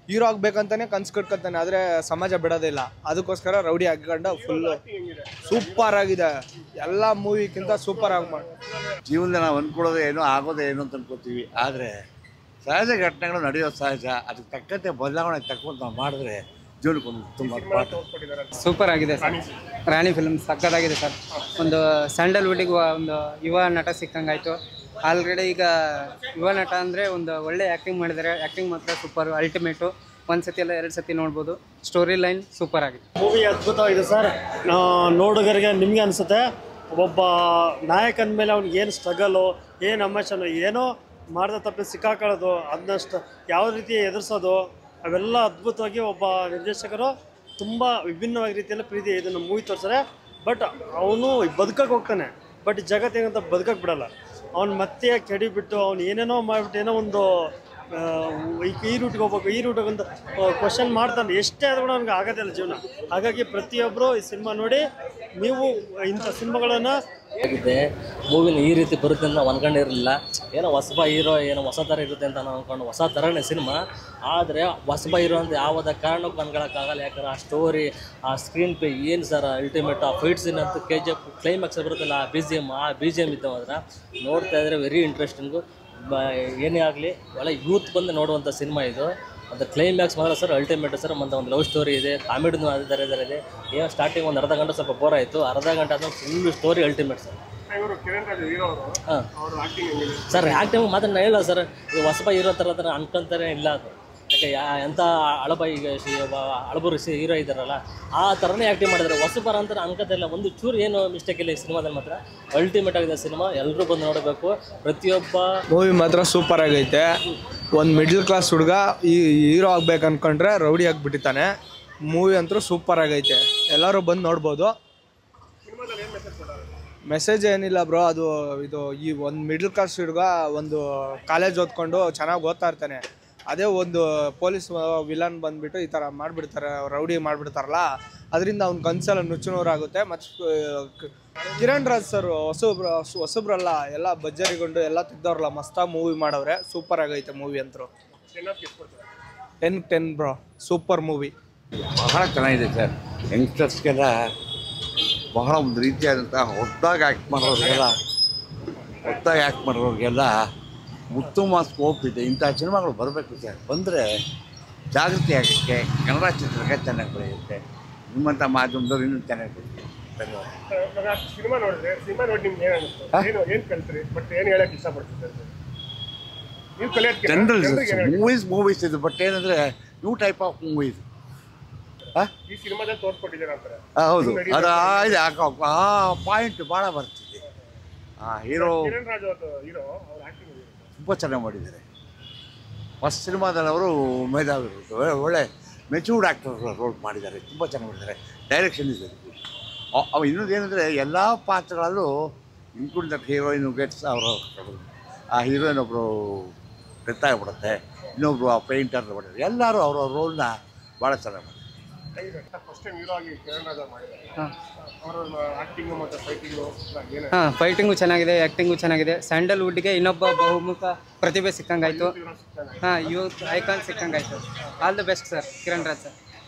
hero ಆಗ್ಬೇಕಂತಾನೆ ಕನ್ಸು ಕಟ್ಕೊತಾನೆ ಆದರೆ ಸಮಾಜ ಬಿಡೋದಿಲ್ಲ ಅದಕ್ಕೋಸ್ಕರ ರೌಡಿ ಹಾಕೊಂಡು ಫುಲ್ಲು ಸೂಪರ್ ಆಗಿದೆ ಎಲ್ಲ ಮೂವಿಗಿಂತ ಸೂಪರ್ ಆಗಿ ಮಾಡಿ ಜೀವನದಲ್ಲಿ ನಾವು ಅಂದ್ಕೊಳ್ಳೋದು ಏನೋ ಆಗೋದು ಏನು ಅಂತ ಅನ್ಕೋತೀವಿ ಆದರೆ ಸಹಜ ಘಟನೆಗಳು ನಡೆಯೋದು ಸಹಜ ಅದಕ್ಕೆ ತಕ್ಕಂತೆ ಬದಲಾವಣೆ ತಕ್ಕೊಂತ ನಾವು ಮಾಡಿದ್ರೆ ಜೀವನಕ್ಕೊಂದು ತುಂಬ ಪಾಠ ಸೂಪರ್ ಆಗಿದೆ ಸರ್ ರಾಣಿ ಫಿಲ್ಮ್ ಸಕ್ಕತ್ತಾಗಿದೆ ಸರ್ ಒಂದು ಸ್ಯಾಂಡಲ್ವುಡ್ಗೆ ಒಂದು ಯುವ ನಟ ಸಿಕ್ಕಂಗಾಯ್ತು ಆಲ್ರೆಡಿ ಈಗ ಯುವ ನಟ ಅಂದರೆ ಒಂದು ಒಳ್ಳೆ ಆ್ಯಕ್ಟಿಂಗ್ ಮಾಡಿದ್ದಾರೆ ಆ್ಯಕ್ಟಿಂಗ್ ಮಾತ್ರ ಸೂಪರ್ ಅಲ್ಟಿಮೇಟು ಒಂದು ಸತಿ ಅಲ್ಲ ಎರಡು ಸತಿ ನೋಡ್ಬೋದು ಸ್ಟೋರಿ ಲೈನ್ ಸೂಪರ್ ಆಗಿದೆ ಮೂವಿ ಅದ್ಭುತವಾಗಿದೆ ಸರ್ ನೋಡುಗರಿಗೆ ನಿಮಗೆ ಅನಿಸುತ್ತೆ ಒಬ್ಬ ನಾಯಕನ ಮೇಲೆ ಅವ್ನಿಗೆ ಏನು ಸ್ಟ್ರಗಲು ಏನು ಅಮೇಶನು ಏನೋ ಮಾಡ್ದ ತಪ್ಪಿ ಸಿಕ್ಕಾಕೊಳ್ಳೋದು ಅದನ್ನಷ್ಟು ಯಾವ ರೀತಿ ಎದುರಿಸೋದು ಅವೆಲ್ಲ ಅದ್ಭುತವಾಗಿ ಒಬ್ಬ ನಿರ್ದೇಶಕರು ತುಂಬ ವಿಭಿನ್ನವಾಗಿ ರೀತಿಯಲ್ಲಿ ಪ್ರೀತಿ ಇದನ್ನು ಮೂವಿ ತೋರಿಸ್ತಾರೆ ಬಟ್ ಅವನು ಬದುಕಕ್ಕೆ ಹೋಗ್ತಾನೆ ಬಟ್ ಜಗತ್ತಿಗಂತ ಬದುಕಕ್ಕೆ ಬಿಡಲ್ಲ ಅವ್ನು ಮತ್ತೆ ಕೆಡಿಬಿಟ್ಟು ಅವ್ನು ಏನೇನೋ ಮಾಡಿಬಿಟ್ಟು ಏನೋ ಒಂದು ಆ, ಈ ಈ ರೂಟ್ಗೆ ಹೋಗ್ಬೇಕು ಈ ರೂಟಿಗೆ ಅಂತ ಕ್ವಶನ್ ಮಾಡ್ತಾನೆ ಎಷ್ಟೇ ಆದ್ರೂ ಕೂಡ ಅವ್ನಿಗೆ ಆಗೋದಿಲ್ಲ ಜೀವನ ಹಾಗಾಗಿ ಪ್ರತಿಯೊಬ್ಬರು ಈ ಸಿನಿಮಾ ನೋಡಿ ನೀವು ಇಂಥ ಸಿನಿಮಾಗಳನ್ನು ಆಗಿದೆ ಮೂವಿನ ಈ ರೀತಿ ಬರುತ್ತೆ ಅಂತ ನಾವು ಅನ್ಕೊಂಡಿರಲಿಲ್ಲ ಏನೋ ಹೊಸಬ ಹೀರೋ ಏನೋ ಹೊಸ ಥರ ಇರುತ್ತೆ ಅಂತ ನಾವು ಅನ್ಕೊಂಡು ಹೊಸ ಥರನೇ ಸಿನಿಮಾ ಆದರೆ ಹೊಸಬ ಹೀರೋ ಅಂತ ಯಾವುದೇ ಕಾರಣಕ್ಕೂ ಅನ್ಕೊಳಕ್ಕಾಗಲ್ಲ ಯಾಕಂದ್ರೆ ಆ ಸ್ಟೋರಿ ಆ ಸ್ಕ್ರೀನ್ ಪ್ಲೇ ಏನು ಸರ್ ಅಲ್ಟಿಮೇಟ್ ಆ ಫೈಟ್ ಸೀನ್ ಅಂತ ಕೆ ಜಿ ಎಫ್ ಕ್ಲೈಮ್ಯಾಕ್ಸ್ ಬರುತ್ತಲ್ಲ ಆ ಬಿ ಜಿ ಎಮ್ ಆ ಬಿ ಜಿ ಎಮ್ ಇದ್ದಾವೆ ಮಾತ್ರ ನೋಡ್ತಾ ಇದ್ರೆ ವೆರಿ ಇಂಟ್ರೆಸ್ಟಿಂಗು ಏನೇ ಆಗಲಿ ಒಳ್ಳೆ ಯೂತ್ ಬಂದು ನೋಡುವಂಥ ಸಿನಿಮಾ ಇದು ಅದು ಕ್ಲೈಮ್ಯಾಕ್ಸ್ ಮಾತ್ರ ಸರ್ ಅಲ್ಟಿಮೇಟ್ ಸರ್ ಮತ್ತು ಒಂದು ಲವ್ ಸ್ಟೋರಿ ಇದೆ ಕಾಮಿಡಿನೂ ಅದೇ ಥರ ಥರ ಇದೆ ಏನೋ ಸ್ಟಾರ್ಟಿಂಗ್ ಒಂದು ಅರ್ಧ ಗಂಟೆ ಸ್ವಲ್ಪ ಬೋರ್ ಆಯಿತು ಅರ್ಧ ಗಂಟೆ ಆದ್ಮೇಲೆ ಫುಲ್ ಸ್ಟೋರಿ ಅಲ್ಟಿಮೇಟ್ ಸರ್ ಹಾಂ ಸರ್ ಆ್ಯಕ್ಟಿಂಗ್ ಮಾತ್ರ ನಾನು ಹೇಳ ಸರ್ ಈಗ ಹೊಸಬ ಹೀರೋ ಥರ ಥರ ಅನ್ಕೊಂತಾನೆ ಇಲ್ಲ ಅದು ಯಾಕೆ ಯಾ ಎಂಥ ಅಳಬ ಈಗ ಶಿ- ಒಬ್ಬ ಅಳಬರು ಸಿ ಹೀರೋ ಇದ್ದಾರಲ್ಲ ಆ ಥರನೇ ಆ್ಯಕ್ಟಿಂಗ್ ಮಾಡಿದ್ದಾರೆ ಹೊಸಬರ ಅಂತ ಅನ್ಕೋತಾ ಇಲ್ಲ ಒಂದು ಚೂರು ಏನು ಮಿಸ್ಟೇಕ್ ಇಲ್ಲ ಈ ಸಿನಿಮಾದಲ್ಲಿ ಮಾತ್ರ ಅಲ್ಟಿಮೇಟ್ ಆಗಿದೆ ಸಿನಿಮಾ ಎಲ್ಲರೂ ಬಂದು ನೋಡಬೇಕು ಪ್ರತಿಯೊಬ್ಬ ಮೂವಿ ಮಾತ್ರ ಸೂಪರ್ ಆಗೈತೆ ಒಂದು ಮಿಡ್ಲ್ ಕ್ಲಾಸ್ ಹುಡುಗ ಈ ಹೀರೋ ಆಗ್ಬೇಕು ಅನ್ಕೊಂಡ್ರೆ ರೌಡಿ ಆಗಿಬಿಟ್ಟಿದ್ದಾನೆ ಮೂವಿ ಅಂತೂ ಸೂಪರ್ ಆಗೈತೆ ಎಲ್ಲರೂ ಬಂದು ನೋಡ್ಬೋದು ಮೆಸೇಜ್ ಏನಿಲ್ಲ ಬ್ರೋ ಅದು ಇದು ಈ ಒಂದು ಮಿಡ್ಲ್ ಕ್ಲಾಸ್ ಹುಡುಗ ಒಂದು ಕಾಲೇಜ್ ಓದ್ಕೊಂಡು ಚೆನ್ನಾಗಿ ಓದ್ತಾ ಇರ್ತಾನೆ ಅದೇ ಒಂದು ಪೊಲೀಸ್ ವಿಲನ್ ಬಂದ್ಬಿಟ್ಟು ಈ ಥರ ಮಾಡಿಬಿಡ್ತಾರೆ ರೌಡಿ ಮಾಡಿಬಿಡ್ತಾರಲ್ಲ ಅದರಿಂದ ಅವ್ನ ಕನ್ಸೆಲ್ಲ ನುಚ್ಚುನೂರಾಗುತ್ತೆ ಮತ್ತು ಕಿರಣ್ ರಾಜ್ ಸರ್ ಹೊಸಬ್ರು ಹೊಸಬ್ರಲ್ಲ ಎಲ್ಲ ಬಜ್ಜರಿಗೊಂಡು ಎಲ್ಲ ತಿದ್ದವ್ರಲ್ಲ ಮಸ್ತಾಗಿ ಮೂವಿ ಮಾಡವ್ರೆ ಸೂಪರ್ ಆಗೈತೆ ಮೂವಿ ಅಂತೂ ten ten bro super movie ಬಹಳ ಚೆನ್ನಾಗಿದೆ ಸರ್ ಯಂಗ್ಸ್ಟರ್ಸ್ಗೆಲ್ಲ ಬಹಳ ಒಂದು ರೀತಿಯಾದಂಥ ಹೊಸದಾಗಿ ಆ್ಯಕ್ಟ್ ಮಾಡೋರಿಗೆಲ್ಲ ಹೊಸದಾಗಿ ಆ್ಯಕ್ಟ್ ಮಾಡೋರಿಗೆಲ್ಲ ಉತ್ತಮ ಸ್ಕೋಪ್ ಇದೆ ಇಂಥ ಸಿನಿಮಾಗಳು ಬರಬೇಕು ಸರ್ ಬಂದರೆ ಜಾಗೃತಿ ಆಗೋಕ್ಕೆ ಕನ್ನಡ ಚಿತ್ರಕ್ಕೆ ಚೆನ್ನಾಗಿ ಬೆಳೆಯುತ್ತೆ ನಿಮ್ಮಂಥ ಮಾಧ್ಯಮದವ್ರು ಇನ್ನೂ ಚೆನ್ನಾಗಿ ಬೆಳೆಯುತ್ತೆ ಧನ್ಯವಾದ ಸಿನಿಮಾ ನೋಡಿದ್ರೆ ಸಿನಿಮಾ ನೋಡಿ ನಿಮ್ಗೆ ಏನು ಅನಿಸ್ತು ಏನು ಏನು ಕಲ್ತ್ರಿ ಬಟ್ ಏನು ಹೇಳಕ್ ಇಷ್ಟಪಡ್ತಿದ್ದೆ ನೀವು ಕಲಿಯೋದಕ್ಕೆ ಜನರಲ್ ಮೂವೀಸ್ ಮೂವೀಸ್ ಇದು ಬಟ್ ಏನಂದರೆ ನ್ಯೂ ಟೈಪ್ ಆಫ್ ಮೂವೀಸ್ ಈ ಸಿನಿಮಾದಲ್ಲಿ ತೋರ್ಸ್ಕೊಟ್ಟಿದ್ದೀರಾ ಅಂತಾರೆ ಹೌದು ಅದು ಆ- ಇದೆ ಆ- ಆ ಪಾಯಿಂಟ್ ಭಾಳ ಬರ್ತಿದೆ ಆ ಹೀರೋ ಕಿರಣ್ ರಾಜು ಅವ್ರದ್ದು ಹೀರೋ ಅವ್ರ ಆಕ್ಟಿಂಗ್ ತುಂಬ ಚೆನ್ನಾಗಿ ಮಾಡಿದ್ದಾರೆ ಫಸ್ಟ್ ಸಿನಿಮಾದಲ್ಲಿ ಅವರು ಮೇಧಾವಿರು ಒಳ್ಳೆ- ಒಳ್ಳೆ ಮೆಚೂರ್ಡ್ ಆ್ಯಕ್ಟರ್ ರೋಲ್ ಮಾಡಿದ್ದಾರೆ ತುಂಬ ಚೆನ್ನಾಗಿ ಮಾಡಿದ್ದಾರೆ ಡೈರೆಕ್ಷನ್ ಇದೆ ಅವ ಇನ್ನೊಂದು ಏನಂದರೆ ಎಲ್ಲ ಪಾತ್ರಗಳಲ್ಲೂ ಇನ್ಕ್ಲೂಡ್ ದಟ್ ಹೀರೋಯಿನ್ ಗೆಟ್ಸ್ ಅವರು ಆ ಹೀರೋಯಿನ್ ಒಬ್ಬರು ಡೆತ್ ಆಗಿಬಿಡುತ್ತೆ ಇನ್ನೊಬ್ರು ಆ ಪೇಂಟರ್ ಮಾಡಿದ್ದಾರೆ ಎಲ್ಲರೂ ಅವರ ರೋಲ್ನ ಭಾಳ ಚೆನ್ನಾಗಿ ಮಾಡಿದ್ದಾರೆ ಫಸ್ಟ್ ಟೈಮ್ ಹೀರೋ ಆಗಿ ಕಿರಣ್ ರಾಜ್ ಅವ್ರು ಮಾಡಿದ್ದಾರೆ ಹಾಂ ಅವರ ಆಕ್ಟಿಂಗು ಮತ್ತು ಫೈಟಿಂಗು ಏನು ಹಾಂ ಫೈಟಿಂಗು ಚೆನ್ನಾಗಿದೆ ಆ್ಯಕ್ಟಿಂಗು ಚೆನ್ನಾಗಿದೆ ಸ್ಯಾಂಡಲ್ವುಡ್ಗೆ ಇನ್ನೊಬ್ಬ ಬಹುಮುಖ ಪ್ರತಿಭೆ ಸಿಕ್ಕಂಗಾಯ್ತು ಹಾಂ ಯೂತ್ ಐಕಾನ್ ಸಿಕ್ಕಂಗಾಯ್ತು all the best sir Kiran Raj sir